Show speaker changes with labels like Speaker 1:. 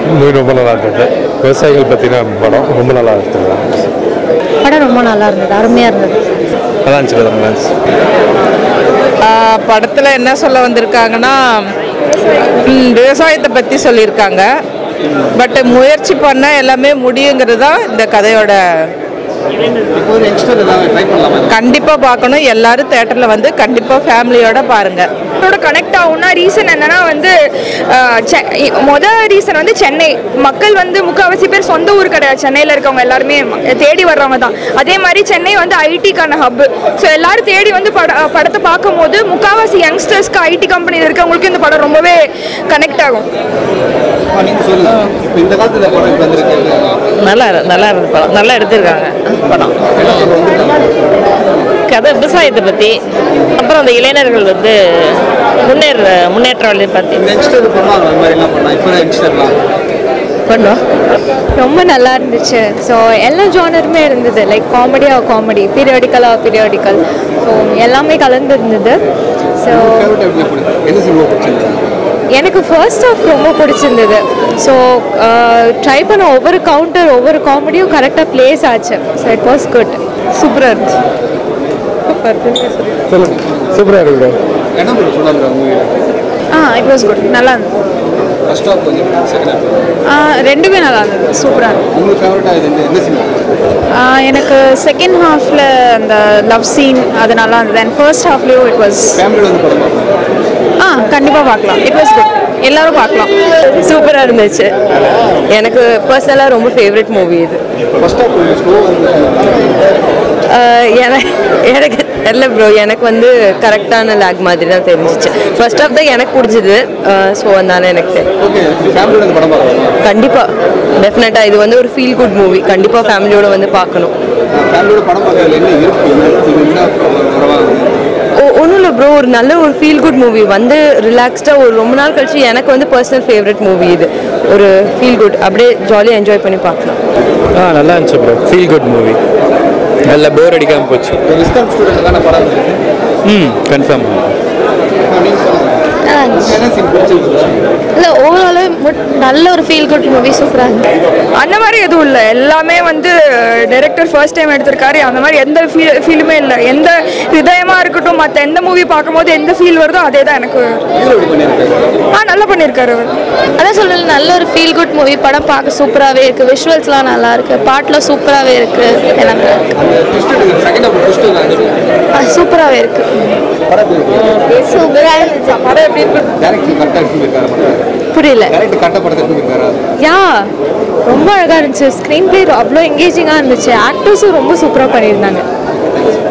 Speaker 1: movie ரொம்ப நல்லா இருந்தது விவசாயிகள் பற்றின படம் ரொம்ப நல்லா இருந்தது
Speaker 2: படம் ரொம்ப நல்லா இருந்தது அருமையாக இருந்தது
Speaker 1: நல்லா இருந்துச்சு நல்லா இருந்துச்சு
Speaker 3: படத்தில் என்ன சொல்ல வந்திருக்காங்கன்னா ம், விவசாயத்தை பற்றி சொல்லியிருக்காங்க பட் முயற்சி பண்ண எல்லாமே முடியுங்கிறது தான் இந்த கதையோட கண்டிப்பாக பார்க்கணும் எல்லாரும் தேட்டரில் வந்து கண்டிப்பாக ஃபேமிலியோட பாருங்கள்
Speaker 4: இதோட கனெக்ட் ஆகும்னா ரீசன் என்னன்னா வந்து அஹ், செ- இ- மொத ரீசன் வந்து சென்னை மக்கள் வந்து முக்கால்வாசி பேர் சொந்த ஊர் கிடையாது சென்னையில் இருக்கவங்க எல்லாருமே ம- தேடி வர்றவங்க தான் அதே மாதிரி சென்னை வந்து ஐடிக்கான ஹப் ஸோ எல்லாரும் தேடி வந்து பட அஹ், படத்தை பார்க்கும்போது முக்கால்வாசி யங்ஸ்டர்ஸ்க்கு ஐடி கம்பெனியில் இருக்கவங்களுக்கு இந்த படம் ரொம்பவே கனெக்ட் ஆகும்
Speaker 3: நல்லா இரு- நல்லா இருந்து படம் நல்லா எடுத்திருக்காங்க படம் கதை விவசாயத்தை பற்றி அப்புறம் அந்த இளைஞர்கள் வந்து முன்னேற முன்னேற்றம் பற்றி பண்ணோம்
Speaker 2: ரொம்ப நல்லா இருந்துச்சு ஸோ எல்லா ஜானருமே இருந்தது லைக் காமெடியாக காமெடி பீரியாடிக்கலாக பீரியாடிக்கல் ஸோ எல்லாமே கலந்து இருந்தது ஸோ எனக்கு ஃபர்ஸ்ட் ஆஃப் ரொம்ப பிடிச்சிருந்தது ஸோ ட்ரை பண்ண ஒவ்வொரு கவுண்டர் ஒவ்வொரு காமெடியும் கரெக்டாக ப்ளேஸ் ஆச்சு ஸோ இட் வாஸ் குட் சூப்பராக இருந்துச்சு
Speaker 1: சொல்லுங்க சூப்பராக இருக்கு
Speaker 2: ஆ இட் வாஸ் குட் நல்லா இருந்தது ஆ, ரெண்டுமே நல்லா இருந்தது சூப்பராக இருந்தது ஆ, எனக்கு செகண்ட் ஹாஃபில் அந்த லவ் சீன் அது நல்லா இருந்தது அண்ட் ஃபர்ஸ்ட் ஹாஃப்லேயும் இட் வாஸ் ஆ கண்டிப்பாக பார்க்கலாம் இட் வாஸ் குட் எல்லாரும் பார்க்கலாம்
Speaker 3: சூப்பராக இருந்துச்சு எனக்கு பர்சனலாக ரொம்ப ஃபேவரட் மூவி இது ஆஹ் என- எனக்கு தெரியல ப்ரோ எனக்கு வந்து கரெக்டான லேக் மாதிரி தான் தெரிஞ்சிச்சு ஃபர்ஸ்ட் ஆஃப் தான் எனக்கு பிடிச்சது ஸோ அதனால எனக்கு தெரியும் கண்டிப்பாக டெஃபினட்டாக இது வந்து ஒரு ஃபீல் குட் மூவி கண்டிப்பாக ஃபேமிலியோட வந்து பார்க்கணும் ஒன்றும் இல்லை ப்ரோ ஒரு நல்ல ஒரு ஃபீல் குட் மூவி வந்து ரிலாக்ஸ்டாக ஒரு ரொம்ப நாள் கழிச்சு எனக்கு வந்து பர்சனல் ஃபேவரட் மூவி இது ஒரு ஃபீல் குட் அப்படியே ஜாலியாக என்ஜாய் பண்ணி பார்க்கலாம்
Speaker 1: ஆ நல்லா இருந்துச்சு ப்ரோ ஃபீல் குட் மூவி நல்ல போர் அடிக்காமல் போச்சு ம் கன்ஃபார்ம்
Speaker 2: இல்லை ஓவராலாக நல்ல ஒரு ஃபீல் குட் மூவி சூப்பராக இருந்தது
Speaker 4: அந்த மாதிரி எதுவும் இல்லை எல்லாமே வந்து டைரக்டர் ஃபர்ஸ்ட் டைம் எடுத்திருக்காரு அந்த மாதிரி எந்த ஃபீல் ஃபீலுமே இல்லை எந்த ஹிருதயமாக இருக்கட்டும் மற்ற எந்த மூவி பார்க்கும்போது எந்த ஃபீல் வருதோ அதே தான் எனக்கு ஆ நல்லா பண்ணியிருக்காரு அவர்
Speaker 2: அதான் சொல்லல நல்ல ஒரு ஃபீல் குட் மூவி படம் பார்க்க சூப்பராகவே இருக்குது விஷுவல்ஸ்லாம் நல்லா இருக்குது பாட்டில் சூப்பராகவே இருக்குது எல்லாமே சூப்பராகவே இருக்குது சூப்பராக இருந்துச்சு படம் எப்படி புரியல யா ரொம்ப அழகாக இருந்துச்சு ஸ்க்ரீன் பிளே அவ்வளோ எங்கேஜிங்காக இருந்துச்சு ஆக்டர்ஸும் ரொம்ப சூப்பராக பண்ணியிருந்தாங்க